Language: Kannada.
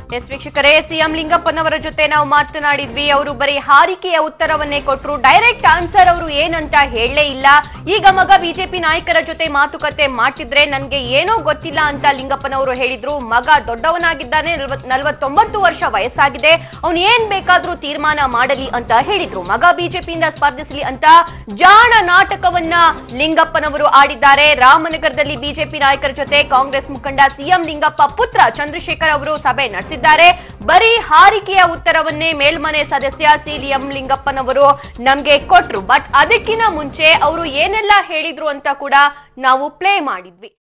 ಎಸ್ ವೀಕ್ಷಕರೇ ಸಿಎಂ ಲಿಂಗಪ್ಪನವರ ಜೊತೆ ನಾವು ಮಾತನಾಡಿದ್ವಿ ಅವರು ಬರೀ ಹಾರಿಕೆಯ ಉತ್ತರವನ್ನೇ ಕೊಟ್ರು ಡೈರೆಕ್ಟ್ ಆನ್ಸರ್ ಅವರು ಏನಂತ ಹೇಳಲೇ ಇಲ್ಲ ಈಗ ಮಗ ಬಿಜೆಪಿ ನಾಯಕರ ಜೊತೆ ಮಾತುಕತೆ ಮಾಡ್ತಿದ್ರೆ ನನ್ಗೆ ಏನೋ ಗೊತ್ತಿಲ್ಲ ಅಂತ ಲಿಂಗಪ್ಪನವರು ಹೇಳಿದ್ರು ಮಗ ದೊಡ್ಡವನಾಗಿದ್ದಾನೆ ನಲವತ್ತೊಂಬತ್ತು ವರ್ಷ ವಯಸ್ಸಾಗಿದೆ ಅವನು ಏನ್ ಬೇಕಾದ್ರೂ ತೀರ್ಮಾನ ಮಾಡಲಿ ಅಂತ ಹೇಳಿದ್ರು ಮಗ ಬಿಜೆಪಿಯಿಂದ ಸ್ಪರ್ಧಿಸಲಿ ಅಂತ ಜಾಣ ನಾಟಕವನ್ನ ಲಿಂಗಪ್ಪನವರು ಆಡಿದ್ದಾರೆ ರಾಮನಗರದಲ್ಲಿ ಬಿಜೆಪಿ ನಾಯಕರ ಜೊತೆ ಕಾಂಗ್ರೆಸ್ ಮುಖಂಡ ಸಿಎಂ ಲಿಂಗಪ್ಪ ಪುತ್ರ ಚಂದ್ರಶೇಖರ್ ಅವರು ಸಭೆ ನಡೆಸಿದ್ದಾರೆ ಬರೀ ಹಾರಿಕೆಯ ಉತ್ತರವನ್ನೇ ಮೇಲ್ಮನೆ ಸದಸ್ಯ ಸಿಎಂ ಲಿಂಗಪ್ಪನವರು ನಮ್ಗೆ ಕೊಟ್ರು ಬಟ್ ಅದಕ್ಕಿಂತ ಮುಂಚೆ ಅವರು ಏನೆಲ್ಲ ಹೇಳಿದ್ರು ಅಂತ ಕೂಡ ನಾವು ಪ್ಲೇ ಮಾಡಿದ್ವಿ